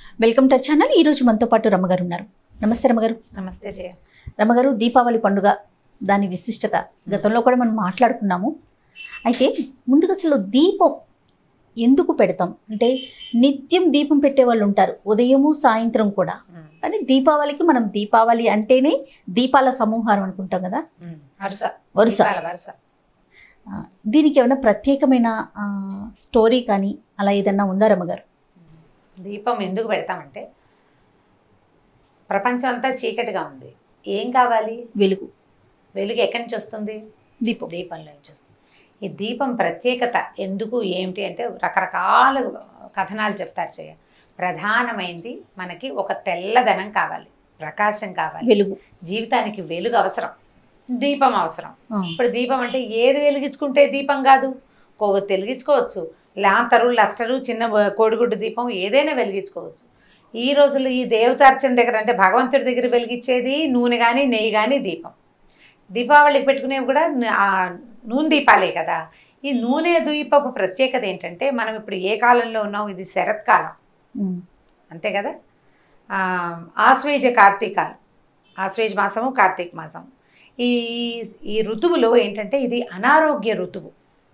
Welcome to channel ఈ రోజు మనతో పాటు రమ్మగారు ఉన్నారు నమస్తే రమ్మగారు నమస్తే జయ రమ్మగారు దీపావళి పండుగ దాని విశిష్టత గతంలో కూడా మనం మాట్లాడుకున్నాము అయితే ముందుగా అసలు దీపం ఎందుకు పెడతాం అంటే నిత్యం దీపం పెట్టే వాళ్ళు ఉంటారు ఉదయము సాయంత్రం కూడా కానీ దీపావళికి మనం దీపావళి అంటేనే దీపాల సమూహారం అనుకుంటాం కదా వరుస వరుస. దీపాల వరుస ఆ, దీనికి ఏమైనా ప్రత్యేకమైన ఆ, స్టోరీ కానీ అలా ఏదన్నా ఉందా రమ్మగారు దీపం ఎందుకు పెడతామంటే ప్రపంచం అంతా చీకటిగా ఉంది ఏం కావాలి వెలుగు వెలుగు ఎక్కడి నుంచి వస్తుంది దీపం దీపంలో నుంచి వస్తుంది ఈ దీపం ప్రత్యేకత ఎందుకు ఏమిటి అంటే రకరకాల కథనాలు చెప్తారు చేయ ప్రధానమైంది మనకి ఒక తెల్లదనం కావాలి ప్రకాశం కావాలి వెలుగు జీవితానికి వెలుగు అవసరం దీపం అవసరం ఆ, ఇప్పుడు దీపం అంటే ఏది వెలిగించుకుంటే దీపం కాదు కొవ్వొత్తి వెలిగించుకోవచ్చు లాంతరు లస్టరు చిన్న కోడిగుడ్డు దీపం ఏదైనా వెలిగించుకోవచ్చు ఈ రోజుల్లో ఈ దేవతార్చన దగ్గర అంటే భగవంతుడి దగ్గర వెలిగించేది నూనె కానీ నెయ్యి కానీ దీపం దీపావళికి పెట్టుకునేవి కూడా న- ఆ నూనె దీపాలే కదా ఈ నూనె దీపపు ప్రత్యేకత ఏంటంటే మనం ఇప్పుడు ఏ కాలంలో ఉన్నాం ఇది శరత్కాలం ఉమ్, అంతే కదా ఆ, ఆశ్వేజ కార్తీకాలు ఆశ్వేజ మాసము కార్తీక మాసం ఈ ఈ ఋతువులో ఏంటంటే ఇది అనారోగ్య ఋతువు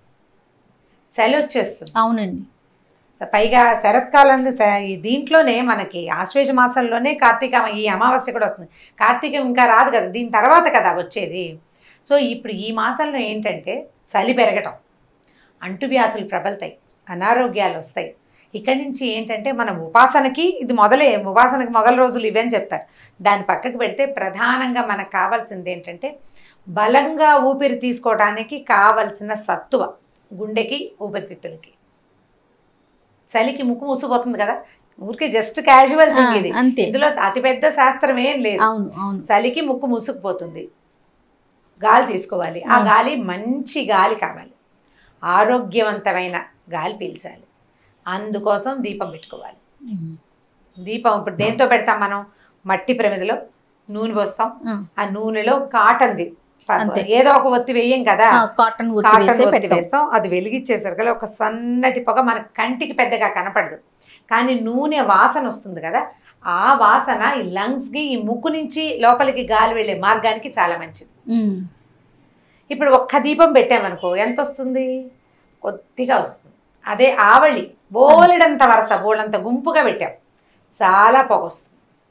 చలి వచ్చేస్తుంది అవునండి పైగా శరత్కాలంలో శ- ఈ దీంట్లోనే మనకి ఆశ్వేజ మాసంలోనే కార్తీక ఈ అమావాస్య కూడా వస్తుంది కార్తీకం ఇంకా రాదు కదా దీని తర్వాత కదా వచ్చేది సో ఇప్పుడు ఈ మాసంలో ఏంటంటే చలి పెరగటం అంటువ్యాధులు ప్రబలుతాయి అనారోగ్యాలు వస్తాయి ఇక్కడి నుంచి ఏంటంటే మనం ఉపాసనకి ఇది మొదలే ఉపాసనకి మొదల రోజులు ఇవని చెప్తారు దాని పక్కకు పెడితే ప్రధానంగా మనకు కావాల్సింది ఏంటంటే బలంగా ఊపిరి తీసుకోవడానికి కావలసిన సత్తువ గుండెకి ఊపిరితిత్తులకి చలికి ముక్కు మూసిపోతుంది కదా ఊరికే జస్ట్ క్యాజువల్ థింగ్ ఇది ఆ, అంతే. ఇందులో అతిపెద్ద శాస్త్రం ఏం లేదు అవును అవును చలికి ముక్కు మూసుకుపోతుంది గాలి తీసుకోవాలి ఆ గాలి మంచి గాలి కావాలి ఆరోగ్యవంతమైన గాలి పీల్చాలి అందుకోసం దీపం పెట్టుకోవాలి ఉమ్, దీపం ఇప్పుడు దేంతో పెడతాం మనం మట్టి ప్రమిదలో నూనె పోస్తాం ఆ, ఆ నూనెలో కాటన్ది ప- అంతే. ఏదో ఒక ఒత్తి వేయం కదా ఆ, కాటన్ ఒత్తి కాటన్ వేసే ఒత్తి పెడతాం వేస్తాం అది వెలిగించేసరికి ఒక సన్నటి పొగ మన కంటికి పెద్దగా కనపడదు కానీ నూనె వాసన వస్తుంది కదా ఆ వాసన ఈ లంగ్స్కి ఈ ముక్కు నుంచి లోపలికి గాలి వెళ్ళే మార్గానికి చాలా మంచిది ఉమ్, ఇప్పుడు ఒక్క దీపం పెట్టామనుకో ఎంత వస్తుంది కొద్దిగా వస్తుంది అదే ఆవళి బోలెడంత వరస బోలంత గుంపుగా పెట్టాం చాలా పొగ వస్తుంది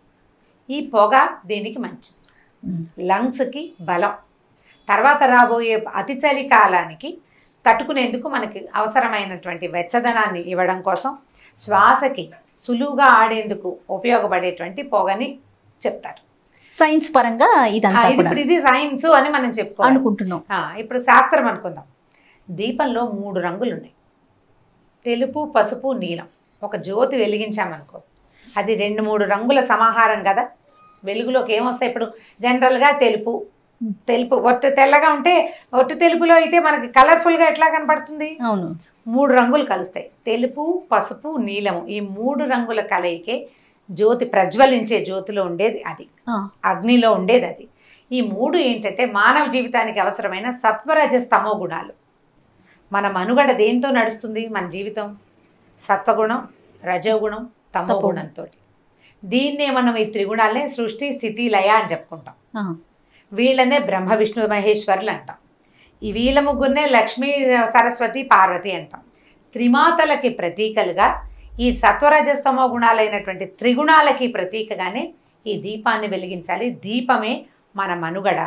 ఈ పొగ దీనికి మంచిది ఉమ్, లంగ్స్కి బలం తర్వాత రాబోయే అతి చలి కాలానికి తట్టుకునేందుకు మనకి అవసరమైనటువంటి వెచ్చదనాన్ని ఇవ్వడం కోసం శ్వాసకి సులువుగా ఆడేందుకు ఉపయోగపడేటువంటి పొగని చెప్తారు సైన్స్ పరంగా ఆ, ఇదంతా ఇది కూడా ఇప్పుడు ఇది సైన్స్ అని మనం చెప్పుకోవాలి అనుకుంటున్నాం ఆ, ఇప్పుడు శాస్త్రం అనుకుందాం దీపంలో మూడు రంగులు ఉన్నాయి తెలుపు పసుపు నీలం ఒక జ్యోతి వెలిగించామనుకో అది రెండు మూడు రంగుల సమాహారం కదా వెలుగులోకి ఏమొస్తాయి ఇప్పుడు జనరల్గా తెలుపు తెలుపు ఒట్టు తెల్లగా ఉంటే ఒట్టు తెలుపులో అయితే మనకి కలర్ఫుల్గా ఎట్లా కనపడుతుంది అవును మూడు రంగులు కలుస్తాయి తెలుపు పసుపు నీలము ఈ మూడు రంగుల కలయికే జ్యోతి ప్రజ్వలించే జ్యోతిలో ఉండేది అది ఆ, అగ్నిలో ఉండేది అది ఈ మూడు ఏంటంటే మానవ జీవితానికి అవసరమైన సత్వరజస్తమో గుణాలు మన మనుగడ దేంతో నడుస్తుంది మన జీవితం సత్వగుణం రజోగుణం తమో తమో. గుణంతో దీన్నే మనం ఈ త్రిగుణాలనే సృష్టి స్థితి లయ అని చెప్పుకుంటాం ఆ, వీళ్ళనే బ్రహ్మ విష్ణు మహేశ్వరులు అంటాం ఈ వీళ్ళ ముగ్గురునే లక్ష్మీ సరస్వతి పార్వతి అంటాం త్రిమాతలకి ప్రతీకలుగా ఈ సత్వరజస్తమో గుణాలైనటువంటి త్రిగుణాలకి ప్రతీకగానే ఈ దీపాన్ని వెలిగించాలి దీపమే మన మనుగడ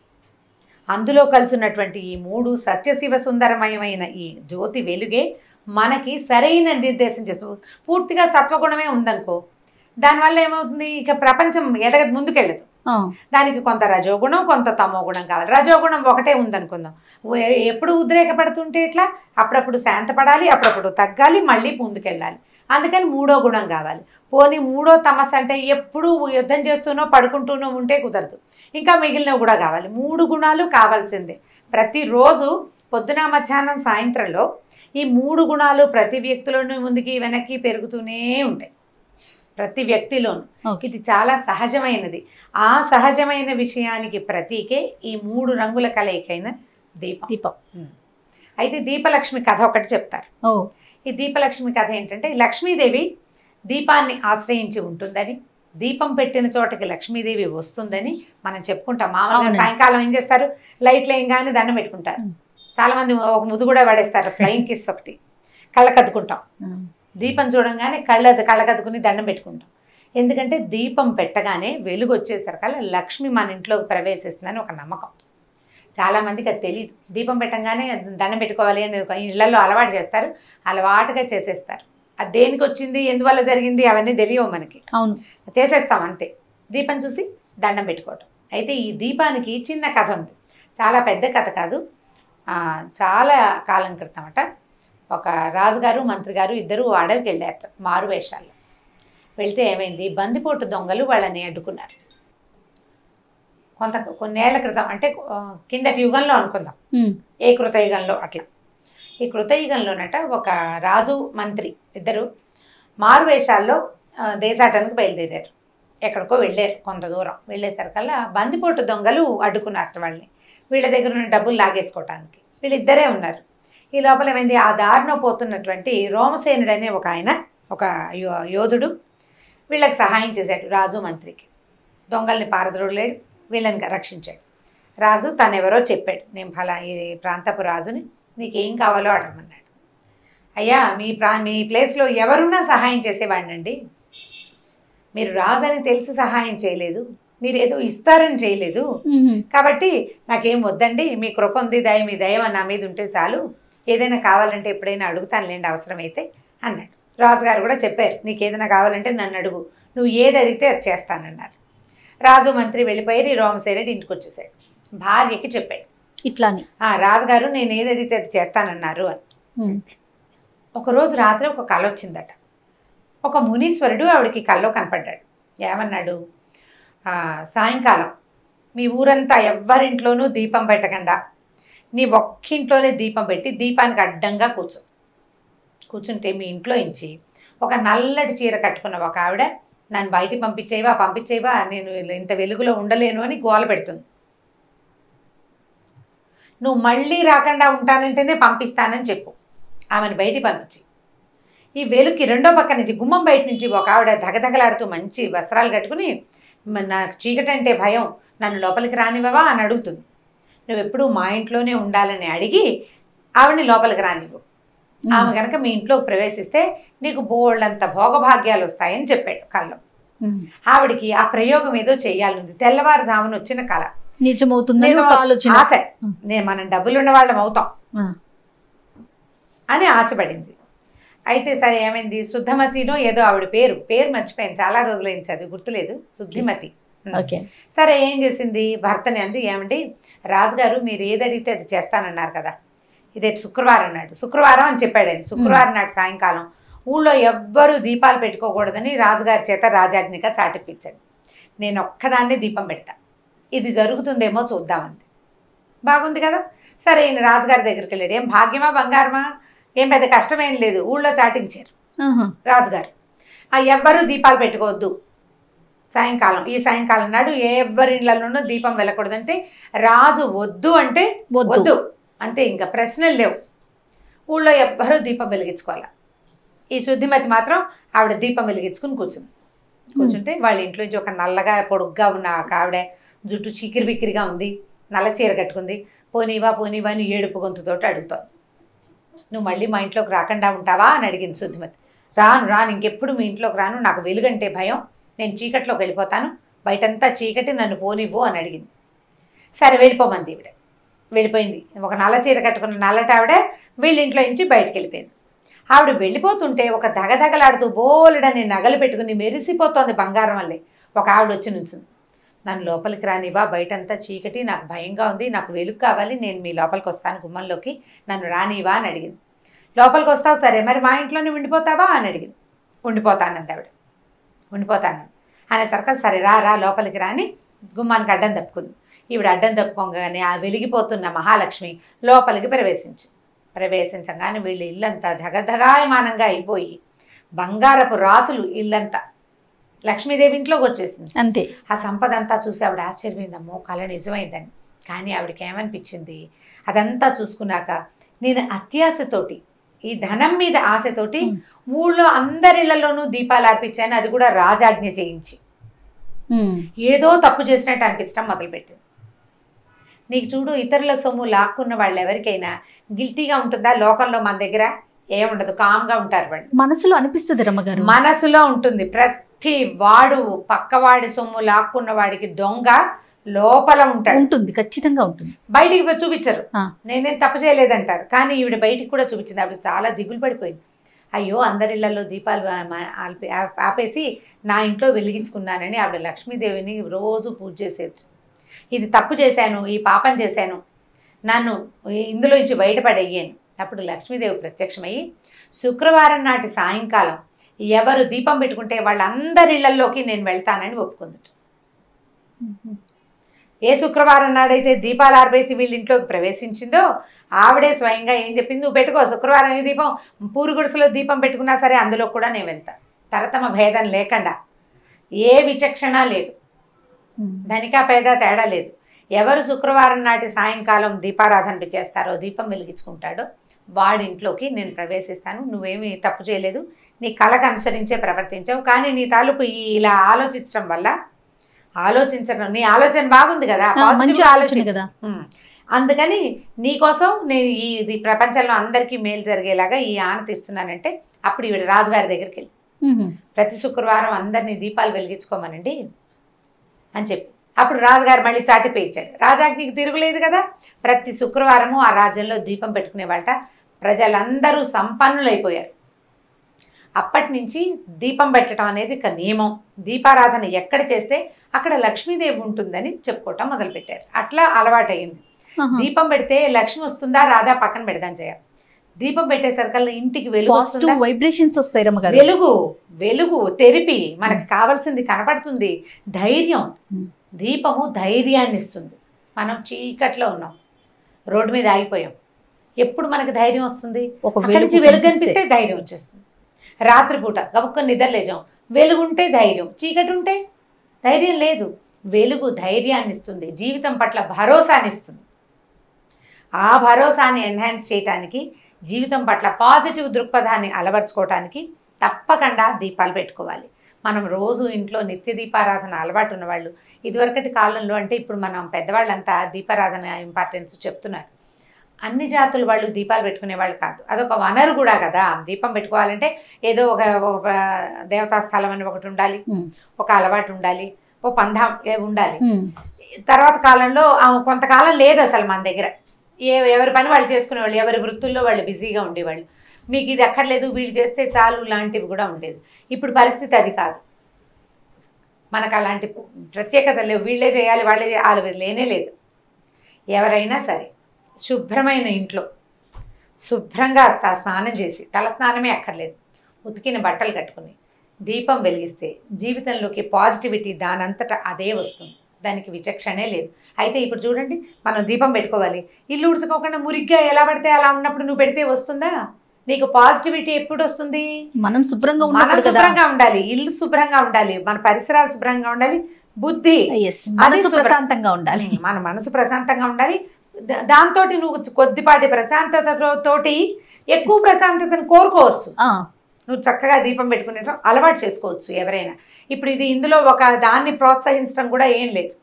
అందులో కలిసినటువంటి ఈ మూడు సత్యశివ సుందరమయమైన ఈ జ్యోతి వెలుగే మనకి సరైన నిర్దేశం చేస్తుంది పూర్తిగా సత్వగుణమే ఉందనుకో దానివల్ల ఏమవుతుంది ఇక ప్రపంచం ఎదగ ముందుకెళ్ళదు ఆ, దానికి కొంత రజోగుణం కొంత తమో గుణం కావాలి రజోగుణం ఒకటే ఉందనుకుందాం ఎ- ఎప్పుడు ఉద్రేకపడుతుంటే ఇట్లా అప్పుడప్పుడు శాంతపడాలి అప్పుడప్పుడు తగ్గాలి మళ్ళీ ముందుకెళ్ళాలి అందుకని మూడో గుణం కావాలి పోనీ మూడో తమస్ అంటే ఎప్పుడు యుద్ధం చేస్తూనో పడుకుంటూనో ఉంటే కుదరదు ఇంకా మిగిలినవి కూడా కావాలి మూడు గుణాలు కావాల్సిందే ప్రతిరోజు పొద్దున మధ్యాహ్నం సాయంత్రంలో ఈ మూడు గుణాలు ప్రతి వ్యక్తిలోనూ ముందుకి వెనక్కి పెరుగుతూనే ఉంటాయి ప్రతి వ్యక్తిలోనూ ఓకే ఇది చాలా సహజమైనది ఆ సహజమైన విషయానికి ప్రతీకే ఈ మూడు రంగుల కలయికైన దీపం దీపం అయితే దీపలక్ష్మి కథ ఒకటి చెప్తారు ఓ ఈ దీపలక్ష్మి కథ ఏంటంటే ఈ లక్ష్మీదేవి దీపాన్ని ఆశ్రయించి ఉంటుందని దీపం పెట్టిన చోటకి లక్ష్మీదేవి వస్తుందని మనం చెప్పుకుంటాం మామూలుగా అవునండి. సాయంకాలం ఏం చేస్తారు లైట్లు వేయంగానే దండం పెట్టుకుంటారు ఉం. చాలా మంది ఒక ముద్దు కూడా పడేస్తారు ఫ్లయింగ్ కిస్ ఒకటి కళ్ళకద్దుకుంటాం ఉమ్. దీపం చూడంగానే కళ్ళ కళ్ళకద్దుకుని దండం పెట్టుకుంటాం ఎందుకంటే దీపం పెట్టగానే వెలుగు వచ్చేసరికల్లా లక్ష్మి మన ఇంట్లోకి ప్రవేశిస్తుందని ఒక నమ్మకం చాలా మందికి అది తెలియదు దీపం పెట్టగానే దండం పెట్టుకోవాలి అని ఒక ఇళ్లలో అలవాటు చేస్తారు అలవాటుగా చేసేస్తారు అది దేనికి వచ్చింది ఎందువల్ల జరిగింది అవన్నీ తెలియవు మనకి అవును చేసేస్తాం అంతే దీపం చూసి దండం పెట్టుకోవటం అయితే ఈ దీపానికి చిన్న కథ ఉంది చాలా పెద్ద కథ కాదు ఆ, చాలా కాలం క్రితం అట ఒక రాజుగారు మంత్రి గారు ఇద్దరు అడవికి వెళ్ళారట మారు వేషాల్లో వెళ్తే ఏమైంది బందిపోటు దొంగలు వాళ్ళని అడ్డుకున్నారు కొంత కొన్నేళ్ల క్రితం అంటే ఆ, కిందటి యుగంలో అనుకుందాం ఉమ్. ఏ కృతయుగంలో అట్లా ఈ కృతయుగంలోనట ఒక రాజు మంత్రి ఇద్దరు మారువేషాల్లో ఆ, దేశాటనకు బయలుదేరారు ఎక్కడికో వెళ్ళారు కొంత దూరం వెళ్ళేసరికల్లా బందిపోటు దొంగలు అడ్డుకున్నారు వాళ్ళని వీళ్ళ దగ్గర ఉన్న డబ్బులు లాగేసుకోవటానికి వీళ్ళిద్దరే ఉన్నారు ఈ లోపల ఏమైంది ఆ దారిలో పోతున్నటువంటి రోమసేనుడు అనే ఒక ఆయన ఒక యో- యోధుడు వీళ్ళకి సహాయం చేశాడు రాజు మంత్రికి దొంగల్ని పారద్రోలేడు వీళ్ళని రక్షించాడు రాజు తనెవరో చెప్పాడు నేను ఫలా ఈ ప్రాంతపు రాజుని నీకేం కావాలో అడగమన్నాడు అయ్యా మీ ప్రా మీ ప్లేస్లో ఎవరున్నా సహాయం చేసేవాడినండి మీరు రాజు అని తెలిసి సహాయం చేయలేదు మీరు ఏదో ఇస్తారని చేయలేదు ఉమ్. కాబట్టి నాకేం వద్దండి మీ కృప ఉంది దయ మీ దయ నా మీద ఉంటే చాలు ఏదైనా కావాలంటే ఎప్పుడైనా అడుగుతానులేండి అవసరమైతే అన్నాడు రాజుగారు కూడా చెప్పారు నీకు ఏదైనా కావాలంటే నన్ను అడుగు నువ్వు ఏది అడిగితే అది చేస్తానన్నారు రాజు మంత్రి వెళ్ళిపోయి ఈ రోమసేనుడు ఇంటికి వచ్చేసాడు భార్యకి చెప్పాడు ఇట్లాని ఆ రాజుగారు నేను ఏది అడిగితే అది చేస్తానన్నారు అని ఉమ్. ఒకరోజు రాత్రి ఒక కళ వచ్చిందట ఒక మునీశ్వరుడు ఆవిడకి కల్లో కనపడ్డాడు ఏమన్నాడు "ఆ, సాయంకాలం మీ ఊరంతా ఎవ్వరింట్లోనూ దీపం పెట్టకుండా నీ ఒక్కింట్లోనే దీపం పెట్టి దీపానికి అడ్డంగా కూర్చో కూర్చుంటే మీ ఇంట్లో ఇంచి ఒక నల్లటి చీర కట్టుకున్న ఒక ఆవిడ నన్ను బయటికి పంపించేవా పంపించేవా నేను ఇంత వెలుగులో ఉండలేను అని గోల పెడుతుంది నువ్వు మళ్ళీ రాకుండా ఉంటానంటేనే పంపిస్తానని చెప్పు ఆమెను బయటికి పంపించి ఈ వెలుకి రెండో పక్క నుంచి గుమ్మం బయట నుంచి ఒక ఆవిడ దగదగలాడుతూ మంచి వస్త్రాలు కట్టుకుని "మ- నాకు చీకటి అంటే భయం నన్ను లోపలికి రానివ్వవా అని అడుగుతుంది నువ్వు ఎప్పుడూ మా ఇంట్లోనే ఉండాలని అడిగి ఆవిడని లోపలికి రానివ్వు ఆమె కనుక మీ ఇంట్లోకి ప్రవేశిస్తే నీకు బోల్డంత భోగభాగ్యాలు వస్తాయని చెప్పాడు కళ్ళు ఉమ్. ఆవిడికి ఆ ప్రయోగం ఏదో చెయ్యాలనుంది తెల్లవారుజామున వచ్చిన కళ నిజమవుతుందని ఒక ఆలోచన ఆశ నేను మనం డబ్బులున్న వాళ్ళం అవుతాం ఆ. అని ఆశపడింది అయితే సరే ఏమైంది శుద్ధమతినో ఏదో ఆవిడ పేరు పేరు మర్చిపోయాను చాలా రోజులైంది చదివి గుర్తులేదు శుద్ధిమతి ఓకే సరే ఏం చేసింది భర్తని అంది ఏమండి రాజుగారు మీరు ఏది అడిగితే అది చేస్తానన్నారు కదా ఇదే శుక్రవారం నాడు శుక్రవారం అని చెప్పాడు ఆయన శుక్రవారం నాడు సాయంకాలం ఊళ్ళో ఎవ్వరూ దీపాలు పెట్టుకోకూడదని రాజుగారి చేత రాజాజ్ఞిగా చాటిప్పించాడు నేను ఒక్కదాన్నే దీపం పెడతా ఇది జరుగుతుందేమో చూద్దామంది బాగుంది కదా సరే ఈయన రాజుగారి దగ్గరికి వెళ్ళాడు ఏం భాగ్యమా బంగారమా ఏం పెద్ద కష్టమేం లేదు ఊళ్ళో చాటించారు ఆహా. రాజుగారు ఆ ఎవ్వరూ దీపాలు పెట్టుకోవద్దు సాయంకాలం ఈ సాయంకాలం నాడు ఎవ్వరి ఇళ్లలోనూ దీపం వెళ్ళకూడదంటే రాజు వద్దు అంటే వద్దు. వద్దు అంతే ఇంకా ప్రశ్నలు లేవు ఊళ్ళో ఎవ్వరూ దీపం వెలిగించుకోవాలి ఈ శుద్ధిమతి మాత్రం ఆవిడ దీపం వెలిగించుకుని కూర్చుంది కూర్చుంటే వాళ్ళ ఇంట్లో నుంచి ఒక నల్లగా పొడుగ్గా ఉన్న ఒక ఆవిడ జుట్టు చికిరి బిక్కిరిగా ఉంది నల్ల చీర కట్టుకుంది పోనీవా పోనీవా అని ఏడుపు గొంతుతోటి అడుగుతోంది నువ్వు మళ్ళీ మా ఇంట్లోకి రాకుండా ఉంటావా అని అడిగింది శుద్ధిమతి రాను రాను ఇంకెప్పుడు మీ ఇంట్లోకి రాను నాకు వెలుగంటే భయం నేను చీకట్లోకి వెళ్ళిపోతాను బయటంతా చీకటి నన్ను పోనివ్వు అని అడిగింది సరే వెళ్ళిపోమంది ఈవిడ వెళ్ళిపోయింది ఒక నల్ల చీర కట్టుకున్న నల్లటి ఆవిడ వీళ్ళ ఇంట్లో నుంచి బయటికి వెళ్ళిపోయింది ఆవిడ వెళ్ళిపోతుంటే ఒక దగదగలాడుతూ బోలెడని నగలు పెట్టుకుని మెరిసిపోతోంది బంగారం వల్లే ఒక ఆవిడ వచ్చి నుంచుంది నన్ను లోపలికి రానివా బయటంతా చీకటి నాకు భయంగా ఉంది నాకు వెలుగు కావాలి నేను మీ లోపలికి వస్తాను గుమ్మంలోకి నన్ను రానివా అని అడిగింది లోపలికి వస్తావు సరే మరి మా ఇంట్లోనే ఉండిపోతావా అని అడిగింది ఉండిపోతానంది ఆవిడ ఉండిపోతాను అనేసరికి సరే రా రా లోపలికి రాని గుమ్మానికి అడ్డం తప్పుకుంది ఈవిడ అడ్డం తప్పుకోగానే ఆ వెలిగిపోతున్న మహాలక్ష్మి లోపలికి ప్రవేశించి ప్రవేశించగానే వీళ్ళ ఇల్లంతా ధగధగాయమానంగా అయిపోయి బంగారపు రాసులు ఇల్లంతా లక్ష్మీదేవి ఇంట్లోకి వచ్చేసింది అంతే ఆ సంపద అంతా చూసి ఆవిడ ఆశ్చర్యమైందమ్మో కళ నిజమైందని కానీ ఆవిడకి ఏమనిపించింది అదంతా చూసుకున్నాక నేను అత్యాశతోటి ఈ ధనం మీద ఆశతోటి ఉమ్. ఊళ్ళో అందరిళ్లలోనూ దీపాలు అర్పించాను అది కూడా రాజాజ్ఞ చేయించి ఉమ్. ఏదో తప్పు చేసినట్టు అనిపించడం మొదలుపెట్టింది నీకు చూడు ఇతరుల సొమ్ము లాక్కున్న వాళ్ళు ఎవరికైనా గిల్టీగా ఉంటుందా లోకంలో మన దగ్గర ఏముండదు కామ్గా ఉంటారు వాళ్ళు మనసులో అనిపిస్తుంది రమ్మగారు మనసులో ఉంటుంది ప్రతి వాడు పక్కవాడి సొమ్ము లాక్కున్న వాడికి దొంగ లోపల ఉంటాడు ఉంటుంది ఖచ్చితంగా ఉంటుంది బయటికి పోయి చూపించరు ఆ. నేనేం తప్పు చేయలేదంటారు కానీ ఈవిడ బయటికి కూడా చూపించింది ఆవిడ చాలా దిగులు పడిపోయింది అయ్యో అందరిళ్లలో దీపాలు ఆ- మా- ఆల్పి- ఆ- ఆపేసి నా ఇంట్లో వెలిగించుకున్నానని ఆవిడ లక్ష్మీదేవిని రోజు పూజ చేసేది ఇది తప్పు చేశాను ఈ పాపం చేశాను నన్ను ఇందులో నుంచి బయటపడయ్యాను అప్పుడు లక్ష్మీదేవి ప్రత్యక్షమయ్యి శుక్రవారం నాటి సాయంకాలం ఎవరు దీపం పెట్టుకుంటే వాళ్ళందరి ఇళ్లలోకి నేను వెళ్తానని ఒప్పుకుందట ఏ శుక్రవారం నాడైతే దీపాలు ఆర్పేసి వీళ్ళ ఇంట్లోకి ప్రవేశించిందో ఆవిడే స్వయంగా ఏం చెప్పింది నువ్వు పెట్టుకో శుక్రవారం ఈ దీపం పూరు గుడిసెలో దీపం పెట్టుకున్నా సరే అందులో కూడా నేను వెళ్తా తరతమ భేదం లేకుండా ఏ విచక్షణ లేదు ఉమ్. ధనిక పేద తేడా లేదు ఎవరు శుక్రవారం నాటి సాయంకాలం దీపారాధన చేస్తారో దీపం వెలిగించుకుంటాడో వాడి ఇంట్లోకి నేను ప్రవేశిస్తాను నువ్వేమీ తప్పు చేయలేదు నీ కళకు అనుసరించే ప్రవర్తించావు కానీ నీ తాలూకు ఈ ఇలా ఆలోచించడం వల్ల ఆలోచించడం నీ ఆలోచన బాగుంది కదా ఆ, positive మంచి గా ఆలోచన ఆలోచించు. కదా ఉమ్. అందుకని నీకోసం నేను ఈ ఇది ప్రపంచంలో అందరికీ మేలు జరిగేలాగా ఈ ఆనతి ఇస్తున్నానంటే అప్పుడు ఈవిడ రాజుగారి దగ్గరికి వెళ్ళి ఉమ్. ప్రతి శుక్రవారం అందరినీ దీపాలు వెలిగించుకోమనండి అని చెప్పి అప్పుడు రాజుగారు మళ్ళీ చాటిపోయించాడు రాజాజ్ఞకి తిరుగులేదు కదా ప్రతి శుక్రవారము ఆ రాజ్యంలో దీపం పెట్టుకునే వాళ్ళట ప్రజలందరూ సంపన్నులైపోయారు అప్పటి నుంచి దీపం పెట్టడం అనేది ఒక నియమం దీపారాధన ఎక్కడ చేస్తే అక్కడ లక్ష్మీదేవి ఉంటుందని చెప్పుకోవటం మొదలుపెట్టారు అట్లా అలవాటయింది ఆహా. దీపం పెడితే లక్ష్మి వస్తుందా రాదా పక్కన పెడదాం చేయ దీపం పెట్టేసరికల్లా ఇంటికి వెలుగు వస్తుందా పాజిటివ్ వైబ్రేషన్స్ వస్తాయి రమ్మగారు వెలుగు వెలుగు తెరిపి మనకు కావాల్సింది కనపడుతుంది ధైర్యం ఉమ్. దీపము ధైర్యాన్ని ఇస్తుంది మనం చీకట్లో ఉన్నాం రోడ్డు మీద ఆగిపోయాం ఎప్పుడు మనకు ధైర్యం వస్తుంది ఒక అక్కడి నుంచి వెలుగు వెలుగు కనిపిస్తే. కనిపిస్తే ధైర్యం వచ్చేస్తుంది రాత్రిపూట గబుక్క నిద్రలేజాం వెలుగు ఉంటే ధైర్యం చీకటి ఉంటే ధైర్యం లేదు వెలుగు ధైర్యాన్ని ఇస్తుంది జీవితం పట్ల భరోసాని ఇస్తుంది ఆ భరోసాని ఎన్హాన్స్ చేయటానికి జీవితం పట్ల పాజిటివ్ దృక్పథాన్ని అలవర్చుకోవటానికి తప్పకుండా దీపాలు పెట్టుకోవాలి మనం రోజు ఇంట్లో నిత్య దీపారాధన అలవాటు ఉన్నవాళ్ళు ఇదివరకటి కాలంలో అంటే ఇప్పుడు మనం పెద్దవాళ్ళంతా దీపారాధన ఇంపార్టెన్స్ చెప్తున్నారు అన్ని జాతుల వాళ్ళు దీపాలు పెట్టుకునే వాళ్ళు కాదు అదొక వనరు కూడా కదా దీపం పెట్టుకోవాలంటే ఏదో ఒక ఒక దేవతా స్థలం అని ఒకటి ఉండాలి ఉమ్. ఒక అలవాటు ఉండాలి ఓ పంధా ఏ ఉండాలి ఉమ్. తర్వాత కాలంలో ఆ కొంతకాలం లేదు అసలు మన దగ్గర ఏ ఎవరి పని వాళ్ళు చేసుకునేవాళ్ళు ఎవరి వృత్తుల్లో వాళ్ళు బిజీగా ఉండేవాళ్ళు మీకు ఇది అక్కర్లేదు వీళ్ళు చేస్తే చాలు లాంటివి కూడా ఉండేది ఇప్పుడు పరిస్థితి అది కాదు మనకు అలాంటి ప్రత్యేకత లేవు వీళ్ళే చేయాలి వాళ్ళే చేయాలి అది లేనే లేదు ఎవరైనా సరే శుభ్రమైన ఇంట్లో శుభ్రంగా త- స్నానం చేసి తల స్నానమే అక్కర్లేదు ఉతికిన బట్టలు కట్టుకుని దీపం వెలిగిస్తే జీవితంలోకి పాజిటివిటీ దానంతటా అదే వస్తుంది దానికి విచక్షణే లేదు అయితే ఇప్పుడు చూడండి మనం దీపం పెట్టుకోవాలి ఇల్లు ఉడుచుకోకుండా మురిగ్గా ఎలా పడితే అలా ఉన్నప్పుడు నువ్వు పెడితే వస్తుందా నీకు పాజిటివిటీ ఎప్పుడు వస్తుంది మనం శుభ్రంగా మనం ఉన్నప్పుడు కదా శుభ్రంగా ఉండాలి ఇల్లు శుభ్రంగా ఉండాలి మన పరిసరాలు శుభ్రంగా ఉండాలి బుద్ధి ఎస్ మనసు శుభ్రం. ప్రశాంతంగా ఉండాలి మన మనసు ప్రశాంతంగా ఉండాలి దాంతో నువ్వు కొద్దిపాటి ప్రశాంతత తోటి ఎక్కువ ప్రశాంతతను కోరుకోవచ్చు ఆ, నువ్వు చక్కగా దీపం పెట్టుకునేటం అలవాటు చేసుకోవచ్చు ఎవరైనా ఇప్పుడు ఇది ఇందులో ఒక దాన్ని ప్రోత్సహించడం కూడా ఏం లేదు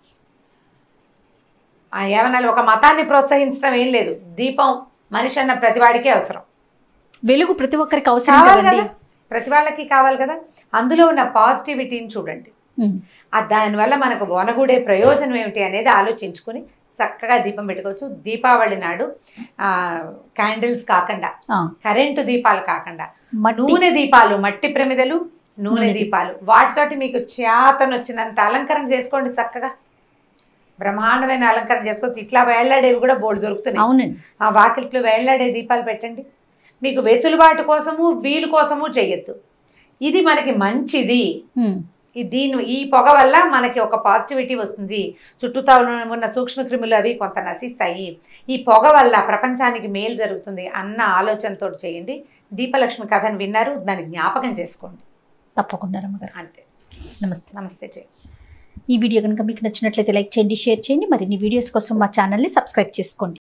ఆ ఏమన్నా ఒక మతాన్ని ప్రోత్సహించడం ఏం లేదు దీపం మనిషి అన్న ప్రతివాడికే అవసరం వెలుగు ప్రతి ఒక్కరికి అవసరం కావాలి కదండి కదా ప్రతి వాళ్ళకి కావాలి కదా అందులో ఉన్న పాజిటివిటీని చూడండి ఉమ్. ఆ దానివల్ల మనకు వనగూడే ప్రయోజనం ఏమిటి అనేది ఆలోచించుకుని చక్కగా దీపం పెట్టుకోవచ్చు దీపావళి నాడు క్యాండిల్స్ కాకుండా ఆ, కరెంటు దీపాలు కాకుండా మట్టి నూనె దీపాలు మట్టి ప్రమిదలు నూనె నూనె దీపాలు వాటితోటి మీకు చేతనొచ్చినంత అలంకరణ చేసుకోండి చక్కగా బ్రహ్మాండమైన అలంకరణ చేసుకోవచ్చు ఇట్లా వేళ్లాడేవి కూడా బోర్డు దొరుకుతున్నాయి అవునండి ఆ వాకిట్లో వేళ్లాడే దీపాలు పెట్టండి మీకు వెసులుబాటు కోసము వీలు కోసము చేయొద్దు ఇది మనకి మంచిది ఉమ్. ఈ దీని ఈ పొగ వల్ల మనకి ఒక పాజిటివిటీ వస్తుంది చుట్టూతా ఉన్న- ఉన్న సూక్ష్మక్రిములు అవి కొంత నశిస్తాయి ఈ పొగ వల్ల ప్రపంచానికి మేలు జరుగుతుంది అన్న ఆలోచనతో చేయండి దీపలక్ష్మి కథను విన్నారు దాన్ని జ్ఞాపకం చేసుకోండి తప్పకుండా రమ్మగారు అంతే నమస్తే నమస్తే జై ఈ వీడియో కనుక మీకు నచ్చినట్లయితే లైక్ చేయండి షేర్ చేయండి మరిన్ని వీడియోస్ కోసం మా ఛానల్ని సబ్స్క్రైబ్ చేసుకోండి